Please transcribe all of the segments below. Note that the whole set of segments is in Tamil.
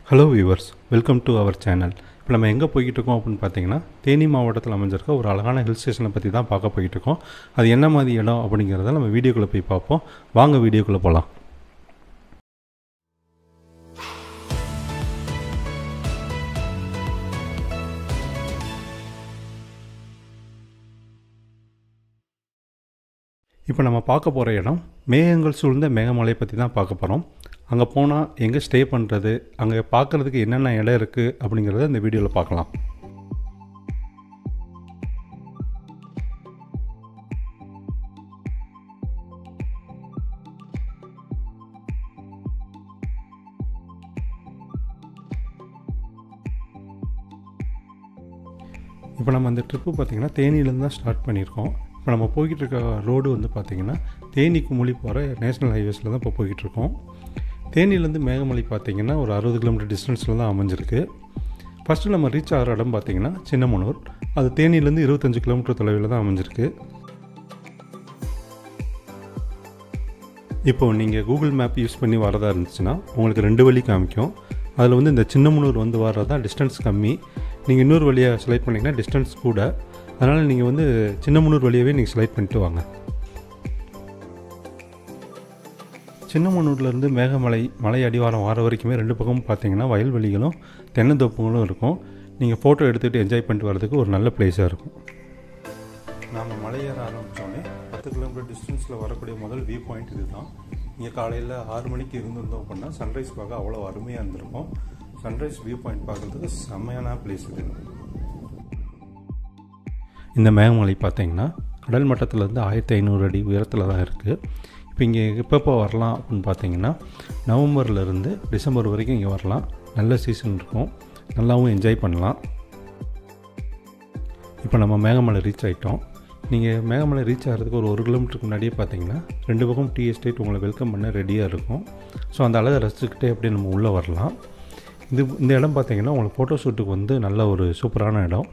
hello viewers welcome to our channel இப்போ நம்ம எங்கே போய்கிட்டு இருக்கோம் அப்படின்னு பார்த்தீங்கன்னா தேனி மாவட்டத்தில் அமைஞ்சிருக்க ஒரு அழகான ஹில் ஸ்டேஷனை பற்றி தான் பார்க்க போய்கிட்டு இருக்கோம் அது என்ன மாதிரி இடம் அப்படிங்கிறத நம்ம வீடியோக்குள்ளே போய் பார்ப்போம் வாங்க வீடியோக்குள்ளே போகலாம் இப்போ நம்ம பார்க்க போகிற இடம் மேகங்கள் சூழ்ந்த மேகமலை பற்றி தான் பார்க்க போகிறோம் அங்கே போனால் எங்கே ஸ்டே பண்ணுறது அங்கே பார்க்குறதுக்கு என்னென்ன இடம் இருக்குது அப்படிங்கிறத இந்த வீடியோவில் பார்க்கலாம் இப்போ நம்ம அந்த ட்ரிப்பு பார்த்திங்கன்னா தேனியிலேருந்து தான் ஸ்டார்ட் பண்ணியிருக்கோம் இப்போ நம்ம போய்கிட்டு இருக்க ரோடு வந்து பார்த்திங்கன்னா தேனி குமுளி போகிற நேஷ்னல் ஹைவேஸில் தான் இப்போ போய்கிட்டு இருக்கோம் தேனியிலேருந்து மேகமலை பார்த்திங்கன்னா ஒரு அறுபது கிலோமீட்டர் டிஸ்டன்ஸில் தான் அமைஞ்சிருக்கு ஃபஸ்ட்டு நம்ம ரீச் ஆகிற இடம் பார்த்திங்கன்னா சின்னமனூர் அது தேனியிலேருந்து இருபத்தஞ்சு கிலோமீட்டர் தொலைவில் தான் அமைஞ்சிருக்கு இப்போ நீங்கள் கூகுள் மேப் யூஸ் பண்ணி வரதா இருந்துச்சுன்னா உங்களுக்கு ரெண்டு வழி காமிக்கும் அதில் வந்து இந்த சின்னமனூர் வந்து வர்றதா டிஸ்டன்ஸ் கம்மி நீங்கள் இன்னொரு வழியாக செலக்ட் பண்ணிங்கன்னா டிஸ்டன்ஸ் கூட அதனால் நீங்கள் வந்து சின்னமனூர் வழியாகவே நீங்கள் செலக்ட் பண்ணிட்டு வாங்க சின்னமனூர்லேருந்து மேகமலை மலை அடிவாரம் வர வரைக்குமே ரெண்டு பக்கமும் பார்த்தீங்கன்னா வயல்வெளிகளும் தென்னந்தோப்புகளும் இருக்கும் நீங்கள் ஃபோட்டோ எடுத்துகிட்டு என்ஜாய் பண்ணிட்டு வரதுக்கு ஒரு நல்ல பிளேஸாக இருக்கும் நாம் மலையேற ஆரம்பித்தோடனே பத்து கிலோமீட்டர் டிஸ்டன்ஸில் வரக்கூடிய முதல் வியூ பாயிண்ட் இது தான் இங்கே காலையில் ஆறு மணிக்கு இருந்திருந்தோம் அப்படின்னா சன்ரைஸ் பார்க்க அவ்வளோ அருமையாக இருந்திருக்கும் சன்ரைஸ் வியூ பாயிண்ட் பார்க்குறதுக்கு செம்மையான பிளேஸ் இது இந்த மேகமலை பார்த்தீங்கன்னா கடல் மட்டத்திலேருந்து ஆயிரத்தி ஐநூறு அடி உயரத்தில் தான் இருக்குது இப்போ இங்கே எப்பப்போ வரலாம் அப்படின்னு பார்த்தீங்கன்னா நவம்பர்லேருந்து டிசம்பர் வரைக்கும் இங்கே வரலாம் நல்ல சீசன் இருக்கும் நல்லாவும் என்ஜாய் பண்ணலாம் இப்போ நம்ம மேகமலை ரீச் ஆகிட்டோம் நீங்கள் மேகமலை ரீச் ஆகிறதுக்கு ஒரு ஒரு கிலோமீட்டருக்கு முன்னாடியே பார்த்தீங்கன்னா ரெண்டு பக்கம் டீ எஸ்டேட் உங்களை வெல்கம் பண்ண ரெடியாக இருக்கும் ஸோ அந்த அழகை ரசிச்சுக்கிட்டே அப்படியே நம்ம உள்ளே வரலாம் இது இந்த இடம் பார்த்தீங்கன்னா உங்களுக்கு ஃபோட்டோ ஷூட்டுக்கு வந்து நல்ல ஒரு சூப்பரான இடம்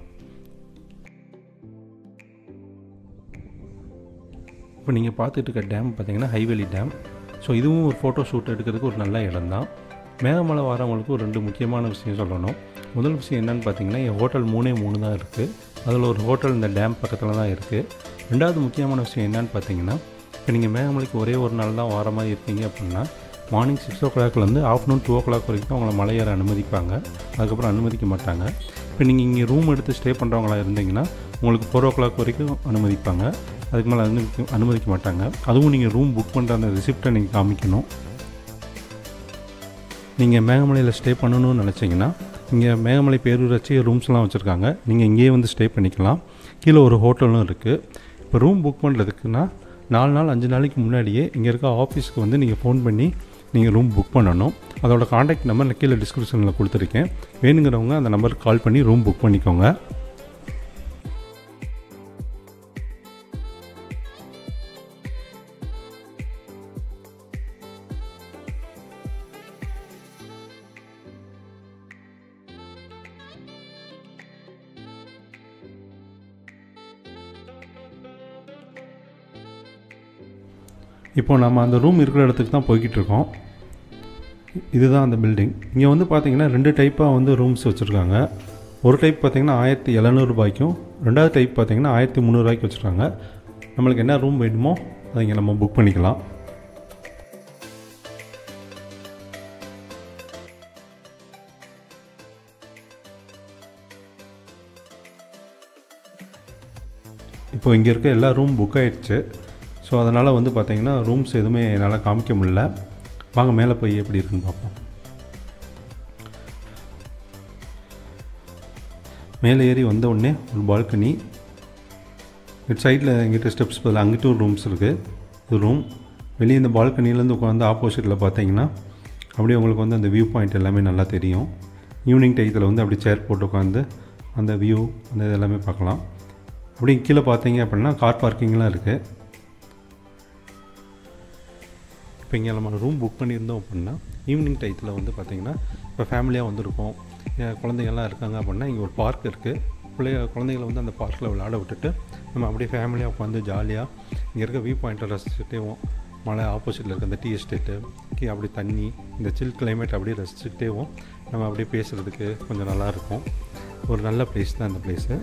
இப்போ நீங்கள் பார்த்துட்டு இருக்க டேம் பார்த்தீங்கன்னா ஹைவேலி டேம் ஸோ இதுவும் ஒரு ஃபோட்டோ ஷூட் எடுக்கிறதுக்கு ஒரு நல்ல இடம் தான் மேகமலை வரவங்களுக்கு ஒரு ரெண்டு முக்கியமான விஷயம் சொல்லணும் முதல் விஷயம் என்னென்னு பார்த்தீங்கன்னா என் ஹோட்டல் மூணே மூணு தான் இருக்குது அதில் ஒரு ஹோட்டல் இந்த டேம் பக்கத்தில் தான் இருக்குது ரெண்டாவது முக்கியமான விஷயம் என்னென்னு பார்த்தீங்கன்னா இப்போ நீங்கள் மேகமலைக்கு ஒரே ஒரு நாள் தான் வர மாதிரி இருக்கீங்க அப்படின்னா மார்னிங் சிக்ஸ் ஓ கிளாக்லேருந்து ஆஃப்டர்நூன் டூ ஓ கிளாக் வரைக்கும் அவங்கள மலையேற அனுமதிப்பாங்க அதுக்கப்புறம் அனுமதிக்க மாட்டாங்க இப்போ நீங்கள் இங்கே ரூம் எடுத்து ஸ்டே பண்ணுறவங்களா இருந்தீங்கன்னா உங்களுக்கு ஃபோர் ஓ கிளாக் வரைக்கும் அனுமதிப்பாங்க அதுக்கு மேலே அனுமதிக்க அனுமதிக்க மாட்டாங்க அதுவும் நீங்கள் ரூம் புக் பண்ணுற அந்த ரிசிப்டை நீங்கள் காமிக்கணும் நீங்கள் மேகமலையில் ஸ்டே பண்ணணும்னு நினச்சிங்கன்னா இங்கே மேகமலை பேரூராட்சி ரூம்ஸ்லாம் வச்சுருக்காங்க நீங்கள் இங்கேயே வந்து ஸ்டே பண்ணிக்கலாம் கீழே ஒரு ஹோட்டலும் இருக்குது இப்போ ரூம் புக் பண்ணுறதுக்குன்னா நாலு நாள் அஞ்சு நாளைக்கு முன்னாடியே இங்கே இருக்க ஆஃபீஸ்க்கு வந்து நீங்கள் ஃபோன் பண்ணி நீங்கள் ரூம் புக் பண்ணணும் அதோட காண்டாக்ட் நம்பர் நான் கீழே டிஸ்கிரிப்ஷனில் கொடுத்துருக்கேன் வேணுங்கிறவங்க அந்த நம்பருக்கு கால் பண்ணி ரூம் புக் பண்ணிக்கோங்க இப்போ நம்ம அந்த ரூம் இருக்கிற இடத்துக்கு தான் போய்கிட்டு இருக்கோம் இதுதான் அந்த பில்டிங் இங்கே வந்து பார்த்தீங்கன்னா ரெண்டு டைப்பாக வந்து ரூம்ஸ் வச்சுருக்காங்க ஒரு டைப் பார்த்தீங்கன்னா ஆயிரத்தி எழுநூறுபாய்க்கும் ரெண்டாவது டைப் பார்த்தீங்கன்னா ஆயிரத்தி முந்நூறுபாய்க்கு வச்சுருக்காங்க நம்மளுக்கு என்ன ரூம் வேணுமோ அதை இங்கே நம்ம புக் பண்ணிக்கலாம் இப்போ இங்கே இருக்க எல்லா ரூம் புக் ஆகிடுச்சு ஸோ அதனால் வந்து பார்த்திங்கன்னா ரூம்ஸ் எதுவுமே என்னால் காமிக்க முடியல வாங்க மேலே போய் எப்படி இருக்குன்னு பார்ப்போம் மேலே ஏறி வந்த உடனே ஒரு பால்கனி இட் சைடில் எங்கிட்ட ஸ்டெப்ஸ் பதில் அங்கிட்ட ஒரு ரூம்ஸ் இருக்குது இது ரூம் வெளியே இந்த பால்கனிலேருந்து உட்காந்து ஆப்போசிட்டில் பார்த்தீங்கன்னா அப்படியே உங்களுக்கு வந்து அந்த வியூ பாயிண்ட் எல்லாமே நல்லா தெரியும் ஈவினிங் டயத்தில் வந்து அப்படி சேர் போட்டு உட்காந்து அந்த வியூ அந்த இது எல்லாமே பார்க்கலாம் அப்படி கீழே பார்த்தீங்க அப்படின்னா கார் பார்க்கிங்லாம் இருக்குது இப்போ இங்கே நம்ம ரூம் புக் பண்ணியிருந்தோம் அப்படின்னா ஈவினிங் டயத்தில் வந்து பார்த்திங்கன்னா இப்போ ஃபேமிலியாக வந்திருக்கோம் குழந்தைங்கள்லாம் இருக்காங்க அப்படின்னா இங்கே ஒரு பார்க் இருக்குது பிள்ளைய குழந்தைகளை வந்து அந்த பார்க்கில் விளையாட விட்டுட்டு நம்ம அப்படியே ஃபேமிலியாக உட்காந்து ஜாலியாக இங்கே இருக்க வியூ பாயிண்ட்டை ரசிச்சுட்டே மலை ஆப்போசிட்டில் இருக்க அந்த டீ எஸ்டேட்டு கீ அப்படி தண்ணி இந்த சில் கிளைமேட் அப்படியே ரசிச்சுக்கிட்டேவும் நம்ம அப்படியே பேசுகிறதுக்கு கொஞ்சம் நல்லாயிருக்கும் ஒரு நல்ல பிளேஸ் தான் இந்த பிளேஸு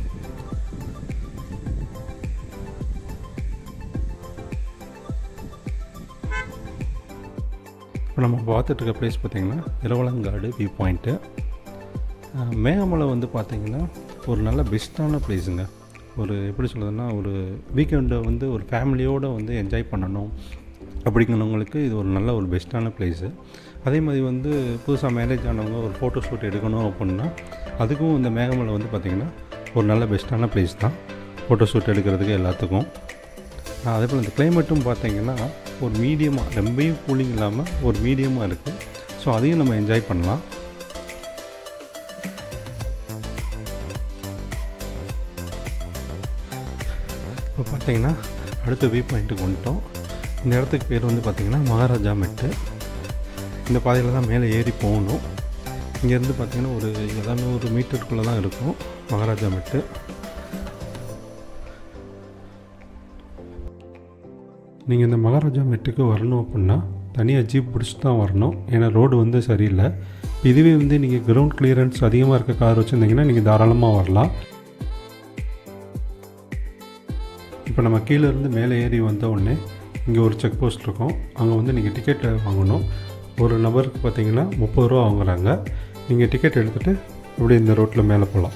இப்போ நம்ம பார்த்துட்ருக்க பிளேஸ் பார்த்திங்கன்னா இரவலங்காடு வியூ பாயிண்ட்டு மேகமலை வந்து பார்த்திங்கன்னா ஒரு நல்ல பெஸ்ட்டான பிளேஸுங்க ஒரு எப்படி சொல்கிறதுன்னா ஒரு வீக்கெண்டை வந்து ஒரு ஃபேமிலியோடு வந்து என்ஜாய் பண்ணணும் அப்படிங்கிறவங்களுக்கு இது ஒரு நல்ல ஒரு பெஸ்ட்டான பிளேஸு அதே மாதிரி வந்து புதுசாக மேரேஜ் ஆனவங்க ஒரு ஃபோட்டோ ஷூட் எடுக்கணும் அப்படின்னா அதுக்கும் இந்த மேகமலை வந்து பார்த்திங்கன்னா ஒரு நல்ல பெஸ்ட்டான பிளேஸ் தான் ஃபோட்டோ ஷூட் எடுக்கிறதுக்கு எல்லாத்துக்கும் அதே போல் இந்த கிளைமேட்டும் பார்த்திங்கன்னா ஒரு மீடியமாக ரொம்பவும் கூலிங் இல்லாமல் ஒரு மீடியமாக இருக்குது ஸோ அதையும் நம்ம என்ஜாய் பண்ணலாம் இப்போ பார்த்தீங்கன்னா அடுத்த வியூ பாயிண்ட்டுக்கு வந்துட்டோம் இந்த இடத்துக்கு பேர் வந்து பார்த்திங்கன்னா மகாராஜா மெட்டு இந்த பாதையில் தான் மேலே ஏறி போகணும் இங்கேருந்து பார்த்திங்கன்னா ஒரு எழுநூறு மீட்டருக்குள்ளே தான் இருக்கும் மகாராஜா மெட்டு நீங்கள் இந்த மகாராஜா மெட்டுக்கு வரணும் அப்படின்னா தனியாக ஜீப் பிடிச்சி தான் வரணும் ஏன்னா ரோடு வந்து சரியில்லை இதுவே வந்து நீங்கள் கிரவுண்ட் கிளியரன்ஸ் அதிகமாக இருக்க கார் வச்சுருந்தீங்கன்னா நீங்கள் தாராளமாக வரலாம் இப்போ நம்ம கீழே இருந்து மேலே ஏறி வந்த உடனே இங்கே ஒரு செக் போஸ்ட் இருக்கும் அங்கே வந்து நீங்கள் டிக்கெட் வாங்கணும் ஒரு நபருக்கு பார்த்தீங்கன்னா முப்பது ரூபா வாங்குறாங்க நீங்கள் டிக்கெட் எடுத்துகிட்டு இப்படி இந்த ரோட்டில் மேலே போகலாம்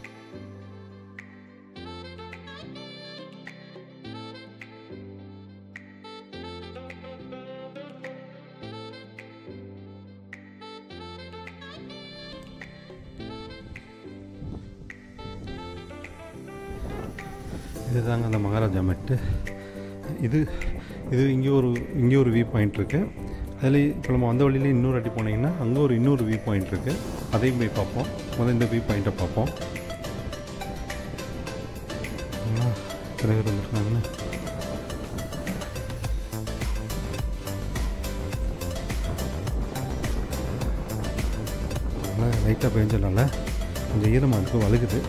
இதுதாங்க அந்த மகாராஜா மெட்டு இது இது இங்கே ஒரு இங்கே ஒரு வியூ பாயிண்ட் இருக்குது அதில் இப்போ நம்ம வந்த வழியிலே இன்னொரு அடி போனீங்கன்னா அங்கே ஒரு இன்னொரு வியூ பாயிண்ட் இருக்குது அதையும் போய் பார்ப்போம் முதல்ல இந்த வியூ பாயிண்ட்டை பார்ப்போம் பிறகு இருந்துருக்காங்கன்னு நல்லா லைட்டாக பெஞ்சனால கொஞ்சம் ஈரமாக இருக்குது வழுகுது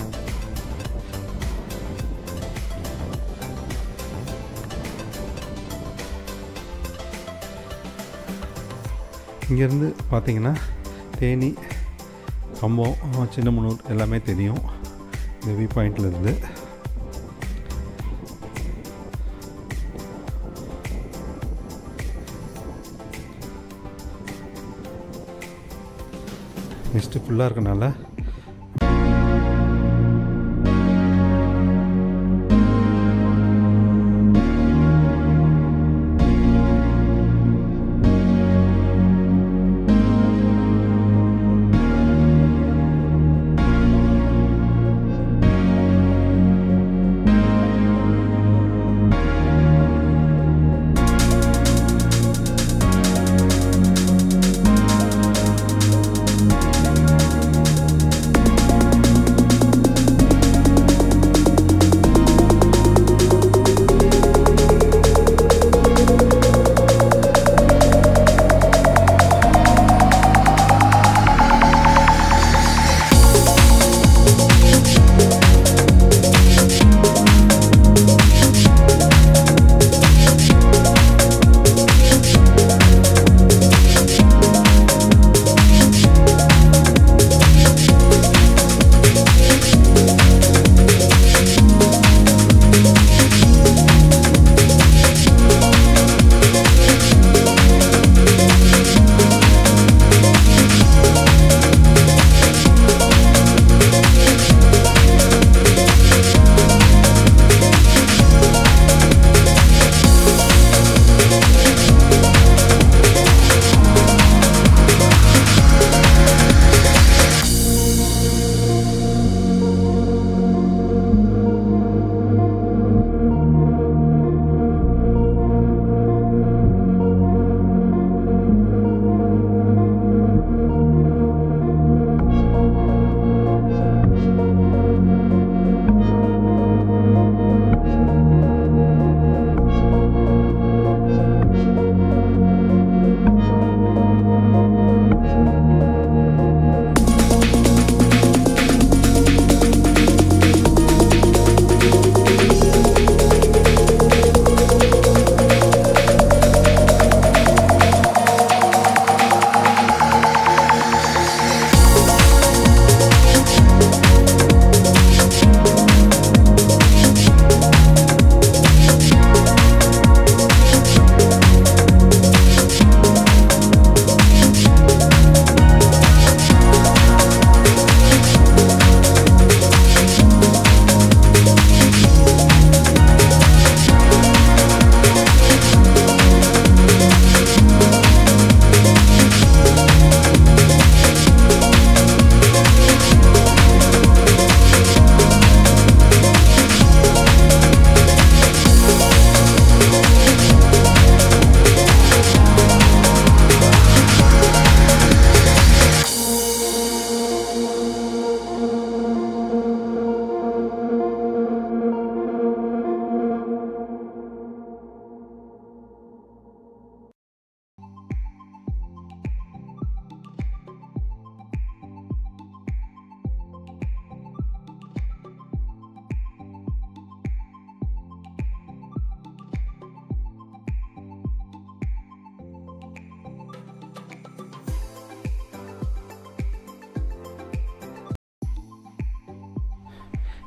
இங்கேருந்து பார்த்தீங்கன்னா தேனி கம்பம் சின்னமனூர் எல்லாமே தெரியும் இந்த வியூ பாயிண்ட்லேருந்து மிஸ்ட்டு ஃபுல்லாக இருக்கனால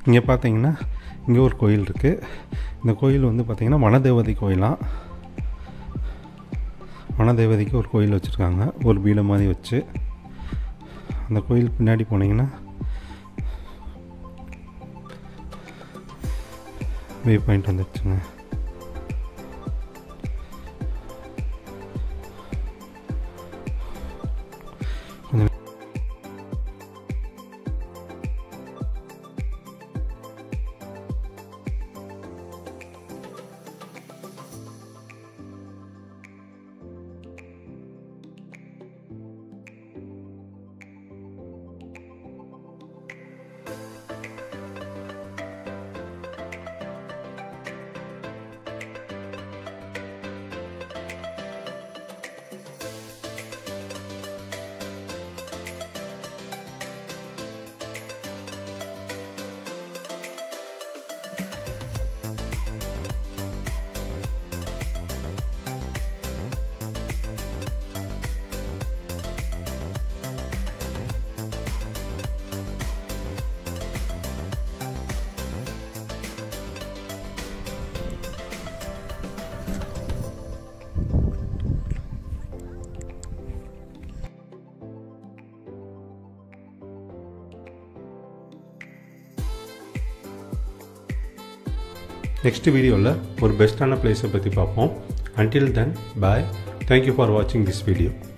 இங்கே பார்த்தீங்கன்னா இங்கே ஒரு கோயில் இருக்குது இந்த கோயில் வந்து பார்த்திங்கன்னா வனதேவதை கோயிலாம் வனதேவதைக்கு ஒரு கோயில் வச்சுருக்காங்க ஒரு பீடம் மாதிரி வச்சு அந்த கோயில் பின்னாடி போனீங்கன்னா வே பாயிண்ட் வந்துடுச்சுங்க கொஞ்சம் நெக்ஸ்ட் வீடியோவில் ஒரு பெஸ்ட்டான பிளேஸை பற்றி பார்ப்போம் until then bye thank you for வாட்சிங் திஸ் வீடியோ